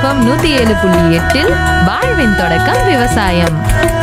FM நூத்தி ஏழு புள்ளி எட்டில் வாழ்வின் தொடக்கம் விவசாயம்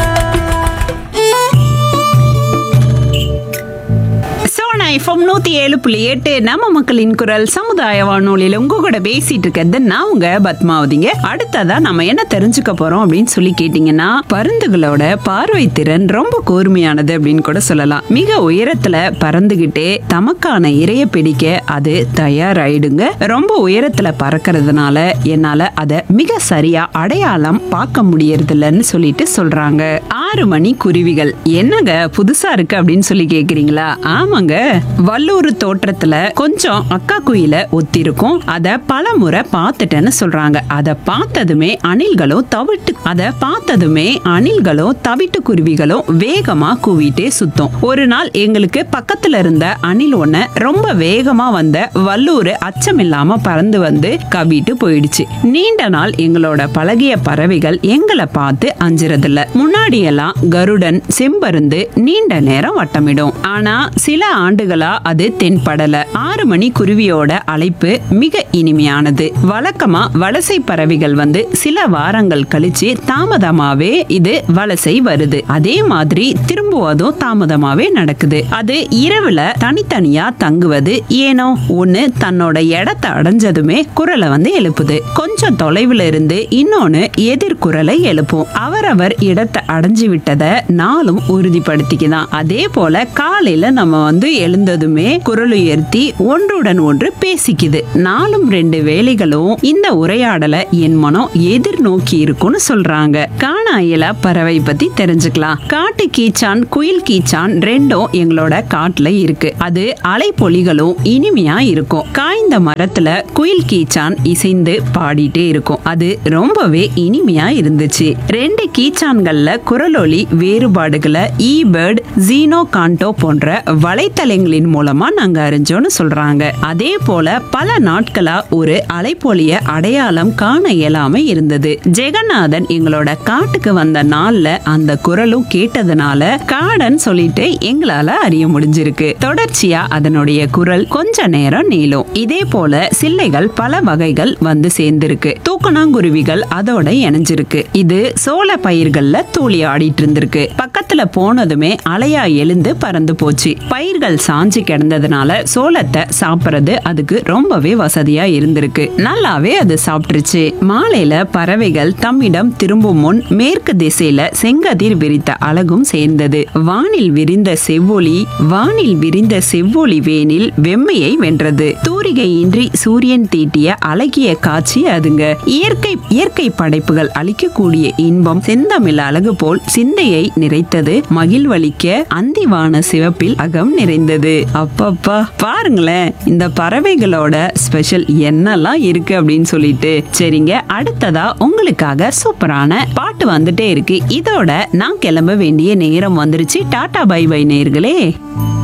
சோனா எஃப்எம் நூத்தி ஏழு புள்ளி எட்டு நம்ம மக்களின் குரல் சமுதாய வானொலியில உங்க கூட பேசிட்டு இருக்கிறது நான் உங்க பத்மாவதிங்க அடுத்ததா நம்ம என்ன தெரிஞ்சுக்க போறோம் அப்படின்னு சொல்லி கேட்டீங்கன்னா பருந்துகளோட பார்வை திறன் ரொம்ப கூர்மையானது அப்படின்னு கூட சொல்லலாம் மிக உயரத்துல பறந்துகிட்டே தமக்கான இரைய பிடிக்க அது தயாராயிடுங்க ரொம்ப உயரத்துல பறக்கிறதுனால என்னால அதை மிக சரியா அடையாளம் பார்க்க முடியறதில்லன்னு சொல்லிட்டு சொல்றாங்க ஆறு மணி குருவிகள் என்னங்க புதுசா இருக்கு அப்படின்னு சொல்லி கேக்குறீங்களா ஆமாங்க வல்லூர் தோற்றத்துல கொஞ்சம் அக்கா குயில ஒத்திருக்கும் அத பல முறை பார்த்துட்டேன்னு சொல்றாங்க அத பார்த்ததுமே அணில்களும் தவிட்டு அத பார்த்ததுமே அணில்களும் தவிட்டு குருவிகளும் வேகமா கூவிட்டே சுத்தும் ஒரு நாள் எங்களுக்கு பக்கத்துல இருந்த அணில் ஒண்ண ரொம்ப வேகமா வந்த வல்லூர் அச்சமில்லாம பறந்து வந்து கவிட்டு போயிடுச்சு நீண்ட நாள் எங்களோட பழகிய பறவைகள் எங்களை பார்த்து அஞ்சுறதில்ல முன்னாடி எல்லாம் கருடன் செம்பருந்து நீண்ட நேரம் வட்டமிடும் ஆனா சில ஆண்டுகளா அது தென்படல ஆறு மணி குருவியோட அழைப்பு மிக இனிமையானது வழக்கமா வலசை பறவைகள் வந்து சில வாரங்கள் கழிச்சு தாமதமாவே இது வலசை வருது அதே மாதிரி திரும்புவதும் தாமதமாவே நடக்குது அது இரவுல தனித்தனியா தங்குவது ஏனோ ஒண்ணு தன்னோட இடத்தை அடைஞ்சதுமே குரலை வந்து எழுப்புது கொஞ்சம் தொலைவுல இருந்து இன்னொன்னு எதிர்குரலை எழுப்பும் அவரவர் இடத்தை அடைஞ்சு விட்டத நாளும் உறுதிப்படுத்திக்குதான் அதே போல காலையில நம்ம வந்து எழுந்ததுமே குரல் உயர்த்தி ஒன்றுடன் ஒன்று பேசிக்குது நாளும் ரெண்டு வேலைகளும் இந்த உரையாடலை என் மனம் எதிர்நோக்கி இருக்கும்னு சொல்றாங்க காணாயில பறவை பத்தி தெரிஞ்சுக்கலாம் காட்டு கீச்சான் குயில் கீச்சான் ரெண்டும் எங்களோட காட்டுல இருக்கு அது அலைப்பொலிகளும் இனிமையா இருக்கும் காய்ந்த மரத்துல குயில் கீச்சான் இசைந்து பாடிட்டே இருக்கும் அது ரொம்பவே இனிமையா இருந்துச்சு ரெண்டு கீச்சான்கள்ல குரலொலி வேறுபாடுகளை இ பேர்ட் ஜீனோ காண்டோ போன்ற வலைத்தளங்களின் மூலமா நாங்க அறிஞ்சோம்னு சொல்றாங்க அதே போல பல நாட்களா ஒரு அலைப்பொலிய அடையாளம் காண இயலாம இருந்தது ஜெகநாதன் எங்களோட காட்டுக்கு வந்த நாள்ல அந்த குரலும் கேட்டதுனால காடன் சொல்லிட்டு எங்களால அறிய முடிஞ்சிருக்கு தொடர்ச்சியா அதனுடைய குரல் கொஞ்ச நேரம் நீளும் இதே போல சில்லைகள் பல வகைகள் வந்து சேர்ந்திருக்கு தூக்கணாங்குருவிகள் அதோட இணைஞ்சிருக்கு இது சோள பயிர்கள்ல தூளி ஆடிட்டு இருந்திருக்கு பக்கத்துல போனதுமே அலையா எழுந்து பறந்து போச்சு பயிர்கள் சாஞ்சு கிடந்ததுனால சோளத்தை சாப்பிடுறது அதுக்கு ரொம்பவே வசதியா இருந்திருக்கு நல்லாவே அது சாப்பிட்டுருச்சு மாலையில பறவைகள் தம்மிடம் திரும்பும் முன் மேற்கு திசையில செங்கதிர் விரித்த அழகும் சேர்ந்தது வானில் விரிந்த செவ்வொளி வானில் விரிந்த செவ்வொளி வேனில் வெம்மையை வென்றது தூரிகையின்றி சூரியன் தீட்டிய அழகிய காட்சி அதுங்க இயற்கை இயற்கை படைப்புகள் அளிக்கக்கூடிய இன்பம் செந்தமிழ் அழகு போல் சிந்தையை நிறைத்தது மகிழ்வளிக்க அந்திவான சிவப்பில் அகம் நிறைந்தது அப்பப்பா பாருங்களேன் இந்த பறவைகளோட ஸ்பெஷல் என்னெல்லாம் இருக்கு அப்படின்னு சொல்லிட்டு சரிங்க அடுத்ததா உங்களுக்காக சூப்பரான பாட்டு வந்துட்டே இருக்கு இதோட நான் கிளம்ப வேண்டிய நேரம் வந்துருச்சு டாடா பை பை நேர்களே